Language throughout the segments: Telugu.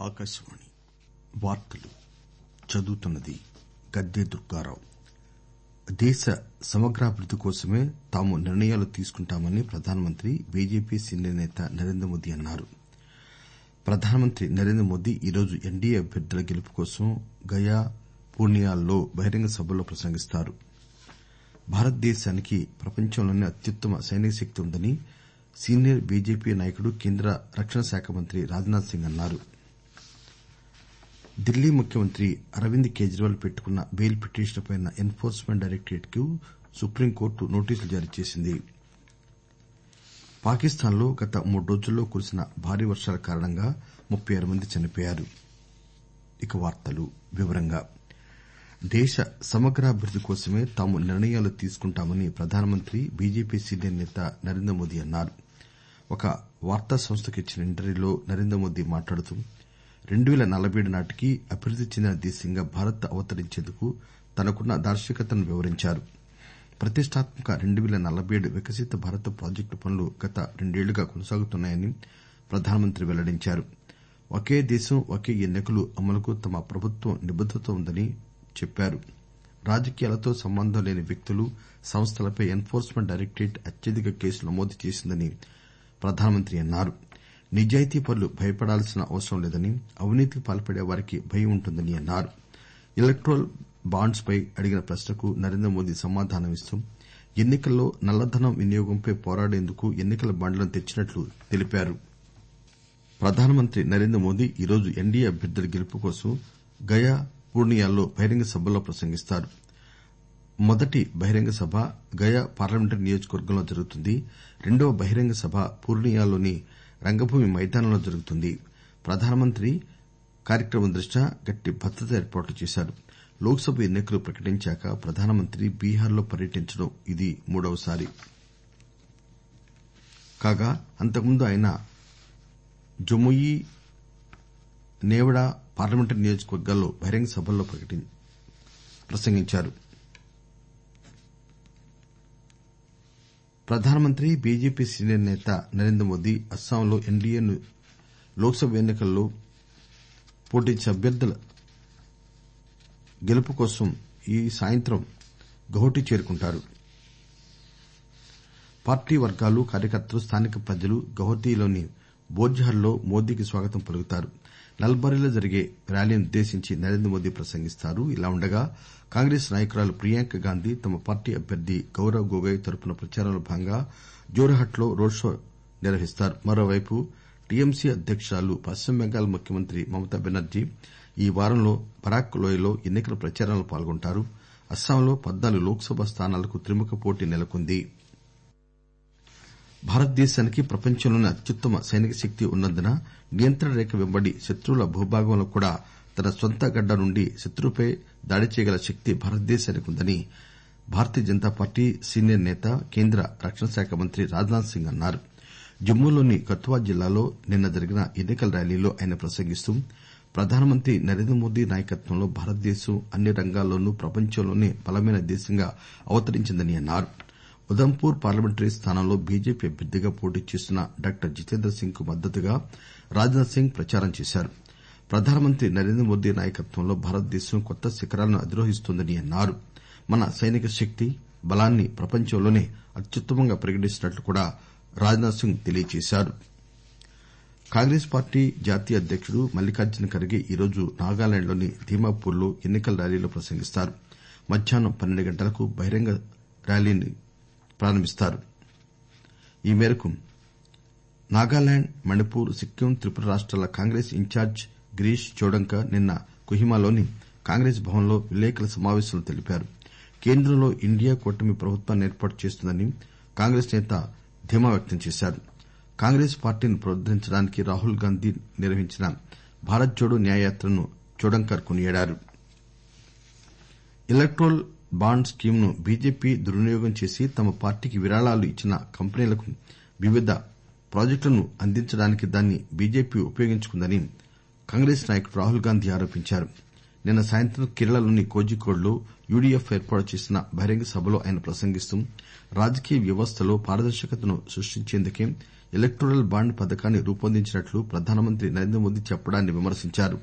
ఆకాశవాణి వార్తలు చదువుతున్నది గద్దె దుర్గారావు దేశ సమగ్రాభివృద్ది కోసమే తాము నిర్ణయాలు తీసుకుంటామని ప్రధానమంత్రి బీజేపీ సీనియర్ నేత నరేంద్రమోదీ అన్నారు ప్రధానమంత్రి నరేంద్రమోదీ ఈరోజు ఎన్డీఏ అభ్యర్థుల గెలుపు కోసం గయా పూర్నియాల్లో బహిరంగ సభల్లో ప్రసంగిస్తారు భారతదేశానికి ప్రపంచంలోనే అత్యుత్తమ సైనిక శక్తి ఉందని సీనియర్ బీజేపీ నాయకుడు కేంద్ర రక్షణ శాఖ మంత్రి రాజ్ నాథ్ సింగ్ అన్నారు ఢిల్లీ ముఖ్యమంత్రి అరవింద్ కేజ్రీవాల్ పెట్టుకున్న బెయిల్ పిటిషన్పై ఎన్ ఫోర్స్ మెంట్ డైరెక్టరేట్ కు సుప్రీంకోర్టు నోటీసులు జారీ చేసింది పాకిస్తాన్ లో గత మూడు రోజుల్లో కురిసిన భారీ వర్షాల కారణంగా ముప్పై ఆరు మంది చనిపోయారు దేశ సమగ్రాభివృద్ది కోసమే తాము నిర్ణయాలు తీసుకుంటామని ప్రధానమంత్రి బీజేపీ సీనియర్ నేత నరేంద్రమోదీ అన్నారు ఒక వార్తా సంస్థకు ఇచ్చిన ఇంటర్వ్యూలో నరేంద్రమోదీ మాట్లాడుతూ రెండు పేల నలబై ఏడు నాటికి అభివృద్ది చెందిన దేశంగా భారత్ అవతరించేందుకు తనకున్న దార్శనికతను వివరించారు ప్రతిష్టాత్మక రెండు పేల నలబై ఏడు వికసిత భారత్ ప్రాజెక్టు పనులు గత రెండేళ్లుగా కొనసాగుతున్నాయని ప్రధానమంత్రి వెల్లడించారు ఒకే దేశం ఒకే ఎన్నికలు అమలుకు తమ ప్రభుత్వం నిబద్దతతో ఉందని చెప్పారు రాజకీయాలతో సంబంధం లేని వ్యక్తులు సంస్థలపై ఎన్ ఫోర్స్ మెంట్ డైరెక్టరేట్ అత్యధిక కేసులు నమోదు చేసిందని ప్రధానమంత్రి అన్నారు నిజాయితీపరులు భయపడాల్సిన అవసరం లేదని అవినీతికి పాల్పడే వారికి భయం ఉంటుందని అన్నారు ఎలక్టోరల్ బాండ్స్ పై అడిగిన ప్రశ్నకు నరేంద్రమోదీ సమాధానమిస్తూ ఎన్నికల్లో నల్లధనం వినియోగంపై పోరాడేందుకు ఎన్నికల బాండ్లను తెచ్చినట్లు తెలిపారు ప్రధానమంత్రి నరేంద్రమోదీ ఈరోజు ఎన్డీఏ అభ్యర్థుల గెలుపు కోసం గయా పూర్నియాల్లో బహిరంగ సభల్లో ప్రసంగిస్తారు మొదటి బహిరంగ సభ గయా పార్లమెంటరీ నియోజకవర్గంలో జరుగుతుంది రెండవ బహిరంగ సభ పూర్నియాలోని రంగభూమి మైదానంలో జరుగుతుంది ప్రధానమంత్రి కార్యక్రమం దృష్ట్యా గట్టి భద్రతా ఏర్పాట్లు చేశారు లోక్ సభ ఎన్నికలు ప్రకటించాక ప్రధానమంత్రి బీహార్ లో పర్యటించడం ఇది మూడవసారి కాగా అంతకుముందు ఆయన జముయి నేవడా పార్లమెంటరీ నియోజకవర్గాల్లో బహిరంగ సభల్లో ప్రసంగించారు ప్రధానమంత్రి బీజేపీ సీనియర్ నేత నరేంద్రమోదీ అస్సాంలో ఎన్డీఏ లోక్ సభ ఎన్నికల్లో పోటించే అభ్యర్థుల గెలుపు కోసం ఈ సాయంత్రం గౌహటి చేరుకుంటారు పార్టీ వర్గాలు కార్యకర్తలు స్థానిక ప్రజలు గౌహతిలోని బోర్జహర్ లో మోదీకి స్వాగతం పలుకుతారు నల్బారీలో జరిగే ర్యాలీని ఉద్దేశించి నరేంద్రమోదీ ప్రసంగిస్తారు ఇలా ఉండగా కాంగ్రెస్ నాయకురాలు ప్రియాంక గాంధీ తమ పార్టీ అభ్యర్థి గౌరవ్ గొగోయ్ తరఫున ప్రచారంలో భాగంగా జోర్హట్ లో రోడ్ షో నిర్వహిస్తారు మరోవైపు టీఎంసీ అధ్యకురాలు పశ్చిమ బెంగాల్ ముఖ్యమంత్రి మమతా బెనర్జీ ఈ వారంలో బరాక్ లోయలో ఎన్నికల ప్రచారంలో పాల్గొంటారు అస్సాంలో పద్నాలుగు లోక్ సభ స్థానాలకు త్రిముఖ పోటీ నెలకొంది భారతదేశానికి ప్రపంచంలోనే అత్యుత్తమ సైనిక శక్తి ఉన్నందున నియంత్రణ రేఖ వెంబడి శత్రువుల భూభాగంలో కూడా తన సొంత గడ్డ నుండి శత్రువుపై దాడి చేయగల శక్తి భారతదేశానికి ఉందని భారతీయ జనతా పార్టీ సీనియర్ నేత కేంద్ర రక్షణ శాఖ మంత్రి రాజ్ నాథ్ సింగ్ అన్నారు జమ్మూలోని కథువా జిల్లాలో నిన్న జరిగిన ఎన్నికల ర్యాలీలో ఆయన ప్రసంగిస్తూ ప్రధానమంత్రి నరేంద్రమోదీ నాయకత్వంలో భారతదేశం అన్ని రంగాల్లోనూ ప్రపంచంలోనే బలమైన దేశంగా అవతరించిందని అన్నారు ఉదంపూర్ పార్లమెంటరీ స్థానంలో బీజేపీ అభ్యర్థిగా పోటీ చేస్తున్న డాక్టర్ జితేంద్ర సింగ్ కు మద్దతుగా రాజ్ నాథ్ సింగ్ ప్రచారం చేశారు ప్రధానమంత్రి నరేంద్రమోదీ నాయకత్వంలో భారతదేశం కొత్త శిఖరాలను అధిరోహిస్తోందని అన్నారు మన సైనిక శక్తి బలాన్ని ప్రపంచంలోనే అత్యుత్తమంగా పరిగణిస్తున్నట్లు కూడా రాజ్ నాథ్ సింగ్ తెలియజేశారు కాంగ్రెస్ పార్టీ జాతీయ అధ్యకుడు మల్లికార్జున ఖర్గే ఈరోజు నాగాలాండ్ లోని ధీమాపూర్ లో ఎన్నికల ర్యాలీలో ప్రసంగిస్తారు మధ్యాహ్నం పన్నెండు గంటలకు బహిరంగ ర్యాలీని ప్రారంభిస్తారు ఈ మేరకు నాగాలాండ్ మణిపూర్ సిక్కిం త్రిపుర రాష్టాల కాంగ్రెస్ ఇన్ఛార్జి గిరీష్ చోడంకా నిన్న కొహిమాలోని కాంగ్రెస్ భవన్ లో విలేకరుల సమావేశంలో తెలిపారు కేంద్రంలో ఇండియా కూటమి ప్రభుత్వాన్ని ఏర్పాటు చేస్తుందని కాంగ్రెస్ నేత ధీమా వ్యక్తం చేశారు కాంగ్రెస్ పార్టీని పునరుద్దరించడానికి రాహుల్ గాంధీ నిర్వహించిన భారత్ జోడో న్యాయయాత్రను చోడంకర్ కొనియాడారు ఎలక్టోరల్ బాండ్ స్కీమ్ ను బీజేపీ దుర్వినియోగం చేసి తమ పార్టీకి విరాళాలు ఇచ్చిన కంపెనీలకు వివిధ ప్రాజెక్టులను అందించడానికి దాన్ని బీజేపీ ఉపయోగించుకుందని కాంగ్రెస్ నాయకుడు రాహుల్ గాంధీ ఆరోపించారు నిన్న సాయంత్రం కేరళలోని కోజికోడ్ లో యూడీఎఫ్ ఏర్పాటు చేసిన బహిరంగ సభలో ఆయన ప్రసంగిస్తూ రాజకీయ వ్యవస్థలో పారదర్శకతను సృష్టించేందుకే ఎలక్టోరల్ బాండ్ పథకాన్ని రూపొందించినట్లు ప్రధానమంత్రి నరేంద్రమోదీ చెప్పడాన్ని విమర్శించారు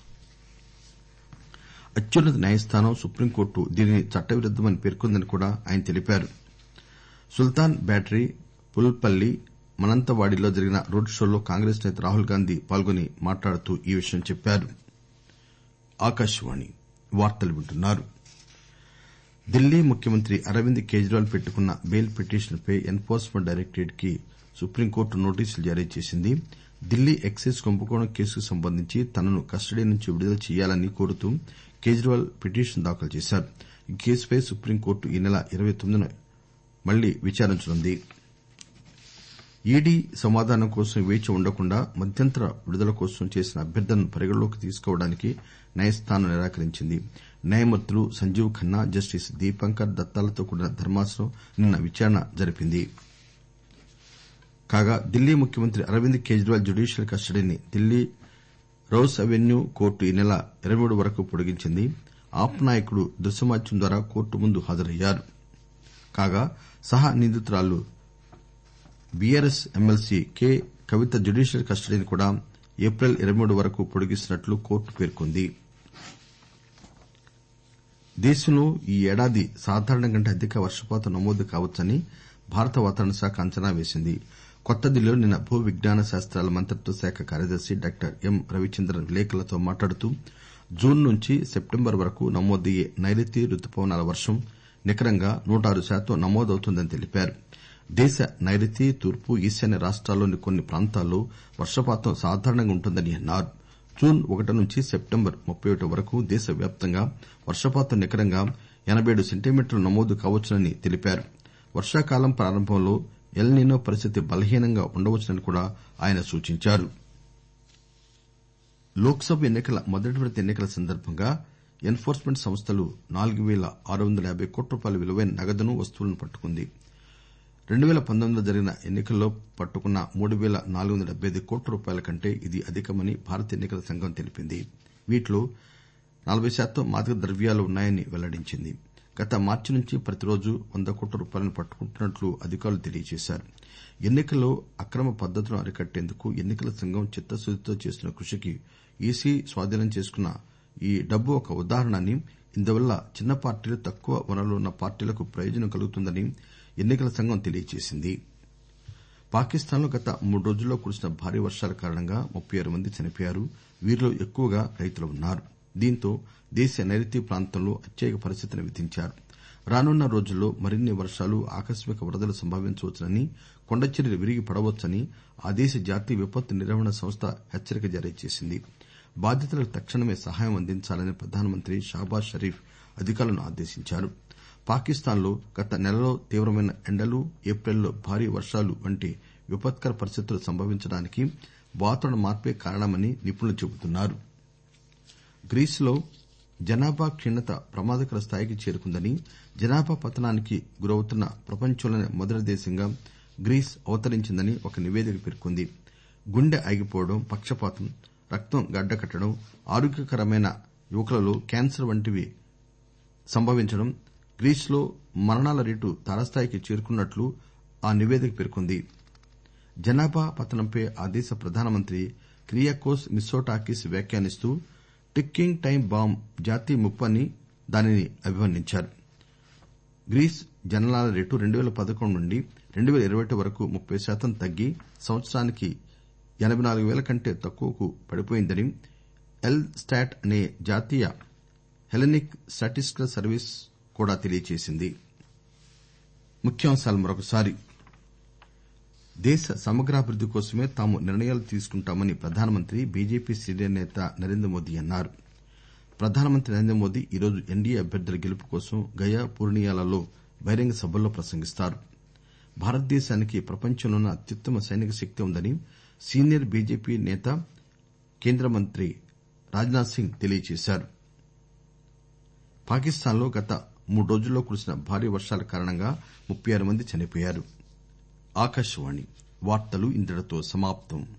అత్యున్నత న్యాయస్థానం సుప్రీంకోర్టు దీనిని చట్టవిరుద్దమని పేర్కొందని కూడా ఆయన తెలిపారు సుల్తాన్ బ్యాటరీ పుల్పల్లి మనంతవాడిలో జరిగిన రోడ్ షోలో కాంగ్రెస్ నేత రాహుల్ గాంధీ పాల్గొని మాట్లాడుతూ ఈ విషయం చెప్పారు ఢిల్లీ ముఖ్యమంత్రి అరవింద్ కేజ్రీవాల్ పెట్టుకున్న బెయిల్ పిటిషన్ పై ఎన్ ఫోర్స్ మెంట్ డైరెక్టరేట్ కి సుప్రీంకోర్టు నోటీసులు జారీ చేసింది ఢిల్లీ ఎక్సైజ్ కుంభకోణం కేసుకు సంబంధించి తనను కస్టడీ నుంచి విడుదల చెయ్యాలని కోరుతూ కేజ్రీవాల్ పిటిషన్ దాఖలు చేశారు ఈ కేసుపై సుప్రీంకోర్టు ఈ నెల ఇరవై తొమ్మిదిన మళ్లీ విచారించనుంది ఈడీ సమాధానం కోసం వేచి ఉండకుండా మధ్యంతర విడుదల కోసం చేసిన అభ్యర్థనను పరిగణనలోకి తీసుకోవడానికి న్యాయస్థానం నిరాకరించింది న్యాయమూర్తులు సంజీవ్ ఖన్నా జస్టిస్ దీపంకర్ దత్తాలతో కూడిన ధర్మాసనం నిన్న విచారణ జరిపింది కాగా ఢిల్లీ ముఖ్యమంత్రి అరవింద్ కేజ్రీవాల్ జ్యుడీషియల్ కస్టడీని ఢిల్లీ రౌస్ అవెన్యూ కోర్టు ఈ నెల ఇరవై మూడు వరకు పొడిగించింది ఆప్ నాయకుడు దృశ్యమాధ్యమం ద్వారా కోర్టు ముందు హాజరయ్యారు కాగా సహ నిందితురాలు BRS MLC K Kavitha judicial కస్టడీని కూడా ఏప్రిల్ ఇరవై మూడు వరకు పొడిగిస్తున్నట్లు కోర్టు పేర్కొంది దేశంలో ఈ ఏడాది సాధారణం కంటే అధిక వర్షపాతం నమోదు కావచ్చని భారత వాతావరణ శాఖ అంచనా వేసింది కొత్త ఢిల్లీలో నిన్న భూ విజ్ఞాన శాస్తాల మంత్రిత్వ శాఖ కార్యదర్శి డాక్టర్ ఎం రవిచంద్రన్ విలేకరులతో మాట్లాడుతూ జూన్ నుంచి సెప్టెంబర్ వరకు నమోదయ్యే నైరుతి రుతుపవనాల వర్షం నికరంగా నూట ఆరు శాతం నమోదవుతుందని తెలిపారు దేశ నైరుతి తూర్పు ఈశాన్య రాష్టాల్లోని కొన్ని ప్రాంతాల్లో వర్షపాతం సాధారణంగా ఉంటుందని అన్నారు జూన్ ఒకటి నుంచి సెప్టెంబర్ ముప్పై ఒకటి వరకు దేశవ్యాప్తంగా వర్షపాతం నికరంగా ఎనబై ఏడు సెంటీమీటర్లు నమోదు కావచ్చునని తెలిపారు వర్షాకాలం ప్రారంభంలో ఎల్ నినో పరిస్థితి బలహీనంగా ఉండవచ్చునని కూడా ఆయన సూచించారు లోక్ సభ ఎన్ని కల మొదటి విడత ఎన్ని కల సందర్భంగా ఎన్ ఫోర్స్ మెంట్ సంస్థలు నాలుగు పేల ఆరు వందల యాబై కోట్ల రూపాయల విలువైన నగదును వస్తువులను పట్టుకుంది రెండు పేల పంతొమ్మిదిలో జరిగిన ఎన్ని కల్లో పట్టుకున్న మూడు పేల నాలుగు వందల డెబ్బై ఐదు కోట్ల రూపాయల కంటే ఇది అధికమని భారత ఎన్ని కల సంఘం తెలిపింది వీటిలో నలబై శాతం మాదక ద్రవ్యాలు ఉన్నాయని వెల్లడించింది గత మార్చి నుంచి ప్రతిరోజూ వంద కోట్ల రూపాయలను పట్టుకుంటున్నట్లు అధికారులు తెలియజేశారు ఎన్ని కల్లో అక్రమ పద్దతులను అరికట్టేందుకు ఎన్ని కల సంఘం చిత్తశుద్దితో చేస్తున్న కృషికి ఈసీ స్వాధీనం చేసుకున్న ఈ డబ్బు ఒక ఉదాహరణ అని ఇందువల్ల చిన్న పార్టీలు తక్కువ వనరులు ఉన్న పార్టీలకు ప్రయోజనం కలుగుతుందని ఎన్ని కల సంఘం తెలియజేసింది పాకిస్తాన్ లో గత మూడు రోజుల్లో కురిసిన భారీ వర్షాల కారణంగా ముప్పై ఆరు మంది చనిపోయారు వీరిలో ఎక్కువగా రైతులు ఉన్నారు దీంతో దేశ నైరుతి ప్రాంతంలో అత్యయిక పరిస్థితిని విధించారు రానున్న రోజుల్లో మరిన్ని వర్షాలు ఆకస్మిక వరదలు సంభవించవచ్చునని కొండచర్యలు విరిగి పడవచ్చని ఆ దేశ జాతీయ విపత్తు నిర్వహణ సంస్థ హెచ్చరిక జారీ చేసింది బాధితులకు తక్షణమే సహాయం అందించాలని ప్రధానమంత్రి షాబాజ్ షరీఫ్ అధికారులను ఆదేశించారు పాకిస్తాన్ లో గత నెలలో తీవ్రమైన ఎండలు ఏప్రిల్లో భారీ వర్షాలు వంటి విపత్కర పరిస్థితులు సంభవించడానికి వాతావరణ మార్పే కారణమని నిపుణులు చెబుతున్నారు గ్రీసులో జనాభా క్షీణత ప్రమాదకర స్థాయికి చేరుకుందని జనాభా పతనానికి గురవుతున్న ప్రపంచంలోనే మొదటి దేశంగా గ్రీస్ అవతరించిందని ఒక నివేదిక పేర్కొంది గుండె ఆగిపోవడం పక్షపాతం రక్తం గడ్డకట్టడం ఆరోగ్యకరమైన యువకులలో క్యాన్సర్ వంటివి సంభవించడం గ్రీసులో మరణాల రేటు తారస్థాయికి చేరుకున్నట్లు ఆ నివేదిక పేర్కొంది జనాభా పతనంపై ఆ దేశ ప్రధానమంత్రి కిరియాకోస్ మిత్సోటాకిస్ వ్యాఖ్యానిస్తూ టిక్కింగ్ టైమ్ బాంబ్ జాతీయ ముప్పు అని దానిని అభివర్ణించారు గ్రీస్ జననాల రేటు రెండు పేల పదకొండు నుండి రెండు పేల ఇరవై ఒకటి వరకు ముప్పై శాతం తగ్గి సంవత్సరానికి ఎనబై నాలుగు పేల కంటే తక్కువకు పడిపోయిందని ఎల్ స్టాట్ అనే జాతీయ హెలెనిక్ స్టాటిస్టికల్ సర్వీస్ కూడా తెలియజేసింది దేశ సమగ్రాభివృద్ది కోసమే తాము నిర్ణయాలు తీసుకుంటామని ప్రధానమంత్రి బీజేపీ సీనియర్ నేత నరేంద్రమోదీ అన్నారు ప్రధానమంత్రి నరేంద్రమోదీ ఈరోజు ఎన్డీఏ అభ్యర్థుల గెలుపు కోసం గయా పూర్నియాలలో బహిరంగ సభల్లో ప్రసంగిస్తారు భారతదేశానికి ప్రపంచంలోనే అత్యుత్తమ సైనిక శక్తి ఉందని సీనియర్ బీజేపీ నేత కేంద్ర మంత్రి రాజ్ నాథ్ సింగ్ తెలియజేశారు పాకిస్తాన్ లో గత మూడు రోజుల్లో కురిసిన భారీ వర్షాల కారణంగా ముప్పై ఆరు మంది చనిపోయారు